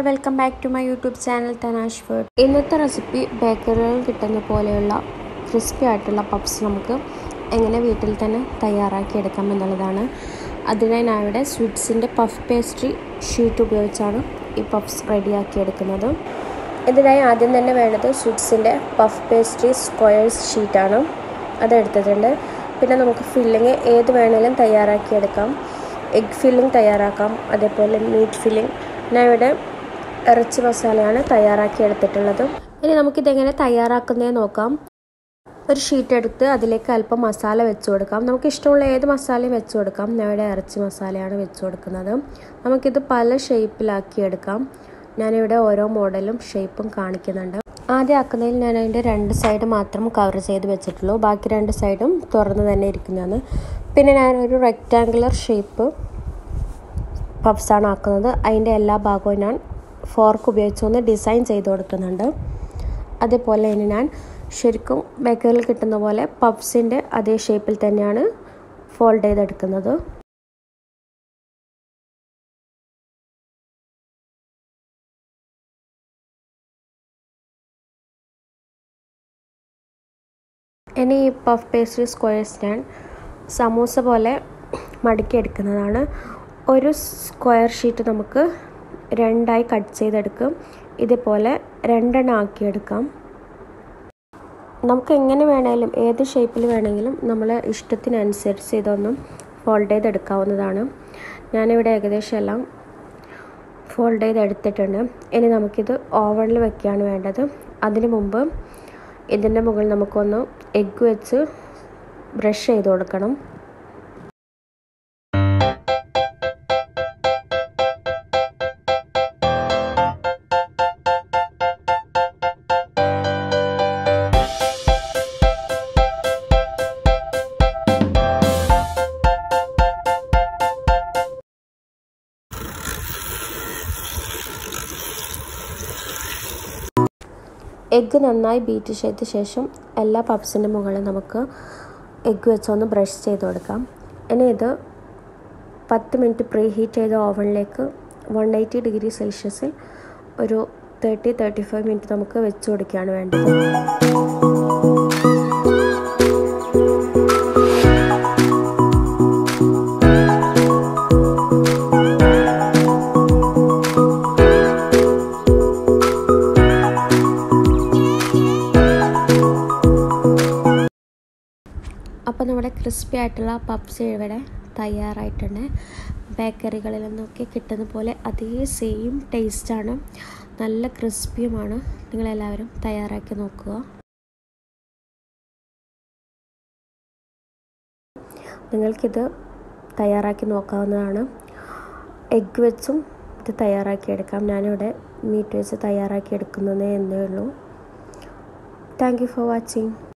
welcome back to my YouTube channel Thanash food ഇന്നത്തെ recipe ബേക്കറികളിൽ കിട്ടുന്ന പോലെയുള്ള ക്രിസ്പി ആയിട്ടുള്ള പപ്സ് നമുക്ക് എങ്ങനെ വീട്ടിൽ തന്നെ തയ്യാറാക്കി എടുക്കാം എന്നുള്ളതാണ് അതിനായി ഞാൻ ഇവിടെ സ്വീറ്റ്സിൻ്റെ പഫ് പേസ്ട്രി ഷീറ്റ് ഉപയോഗിച്ചാണ് ഈ പഫ്സ് റെഡിയാക്കി എടുക്കുന്നത് ഇതിനായി ആദ്യം തന്നെ വേണ്ടത് സ്വീറ്റ്സിൻ്റെ പഫ് പേസ്ട്രി സ്ക്വയേഴ്സ് ഷീറ്റാണ് അതെടുത്തിട്ടുണ്ട് പിന്നെ നമുക്ക് ഫില്ലിങ് ഏത് വേണേലും തയ്യാറാക്കിയെടുക്കാം എഗ് ഫില്ലിംഗ് തയ്യാറാക്കാം അതേപോലെ മീറ്റ് ഫില്ലിംഗ് ഞാൻ ഇവിടെ ഇറച്ചി മസാലയാണ് തയ്യാറാക്കി എടുത്തിട്ടുള്ളത് ഇനി നമുക്കിതെങ്ങനെ തയ്യാറാക്കുന്നതെന്ന് നോക്കാം ഒരു ഷീറ്റ് എടുത്ത് അതിലേക്ക് അല്പം മസാല വെച്ച് കൊടുക്കാം നമുക്ക് ഇഷ്ടമുള്ള ഏത് മസാലയും വെച്ച് കൊടുക്കാം ഞാൻ ഇവിടെ ഇറച്ചി മസാലയാണ് വെച്ച് കൊടുക്കുന്നത് നമുക്കിത് പല ഷേപ്പിലാക്കി എടുക്കാം ഞാനിവിടെ ഓരോ മോഡലും ഷേപ്പും കാണിക്കുന്നുണ്ട് ആദ്യം ആക്കുന്നതിൽ ഞാൻ അതിൻ്റെ രണ്ട് സൈഡ് മാത്രം കവർ ചെയ്ത് വെച്ചിട്ടുള്ളൂ ബാക്കി രണ്ട് സൈഡും തുറന്ന് തന്നെ ഇരിക്കുന്നതാണ് പിന്നെ ഞാൻ ഒരു റെക്റ്റാങ്കുലർ ഷേപ്പ് പഫ്സാണ് ആക്കുന്നത് അതിൻ്റെ എല്ലാ ഭാഗവും ഞാൻ ഫോർക്ക് ഉപയോഗിച്ച് ഒന്ന് ഡിസൈൻ ചെയ്ത് കൊടുക്കുന്നുണ്ട് അതേപോലെ ഇനി ഞാൻ ശരിക്കും ബേക്കറിൽ കിട്ടുന്ന പോലെ പഫ്സിൻ്റെ അതേ ഷേപ്പിൽ തന്നെയാണ് ഫോൾഡ് ചെയ്തെടുക്കുന്നത് ഇനി ഈ പഫ് പേസ്ട്രി സ്ക്വയേഴ്സ് ഞാൻ സമൂസ പോലെ മടക്കിയെടുക്കുന്നതാണ് ഒരു സ്ക്വയർ ഷീറ്റ് നമുക്ക് രണ്ടായി കട്ട് ചെയ്തെടുക്കും ഇതേപോലെ രണ്ടെണ്ണം ആക്കിയെടുക്കാം നമുക്ക് എങ്ങനെ വേണമെങ്കിലും ഏത് ഷേപ്പിൽ വേണമെങ്കിലും നമ്മളെ ഇഷ്ടത്തിനനുസരിച്ച് ഇതൊന്നും ഫോൾഡ് ചെയ്തെടുക്കാവുന്നതാണ് ഞാനിവിടെ ഏകദേശം എല്ലാം ഫോൾഡ് ചെയ്തെടുത്തിട്ടുണ്ട് ഇനി നമുക്കിത് ഓവണിൽ വെക്കുകയാണ് വേണ്ടത് അതിന് മുമ്പ് ഇതിൻ്റെ മുകളിൽ നമുക്കൊന്ന് എഗ്ഗ് വെച്ച് ബ്രഷ് ചെയ്ത് കൊടുക്കണം എഗ്ഗ് നന്നായി ബീറ്റ് ചെയ്ത ശേഷം എല്ലാ പപ്സിൻ്റെ മുകളിൽ നമുക്ക് എഗ്ഗ് വെച്ചൊന്ന് ബ്രഷ് ചെയ്ത് കൊടുക്കാം ഇനി ഇത് പത്ത് മിനിറ്റ് പ്രീ ഹീറ്റ് ചെയ്ത ഓവനിലേക്ക് വൺ എയ്റ്റി ഡിഗ്രി സെൽഷ്യസിൽ ഒരു തേർട്ടി തേർട്ടി ഫൈവ് മിനിറ്റ് നമുക്ക് വെച്ച് കൊടുക്കുകയാണ് വേണ്ടത് അപ്പോൾ നമ്മുടെ ക്രിസ്പി ആയിട്ടുള്ള പപ്സ് ഇവിടെ തയ്യാറായിട്ടുണ്ട് ബേക്കറികളിൽ നിന്നൊക്കെ കിട്ടുന്ന പോലെ അതേ സെയിം ടേസ്റ്റാണ് നല്ല ക്രിസ്പിയുമാണ് നിങ്ങളെല്ലാവരും തയ്യാറാക്കി നോക്കുക നിങ്ങൾക്കിത് തയ്യാറാക്കി നോക്കാവുന്നതാണ് എഗ്ഗ് വെച്ചും ഇത് തയ്യാറാക്കി എടുക്കാം ഞാനിവിടെ മീറ്റ് വെച്ച് തയ്യാറാക്കി എടുക്കുന്നതേ എന്നേ ഉള്ളൂ താങ്ക് യു ഫോർ വാച്ചിങ്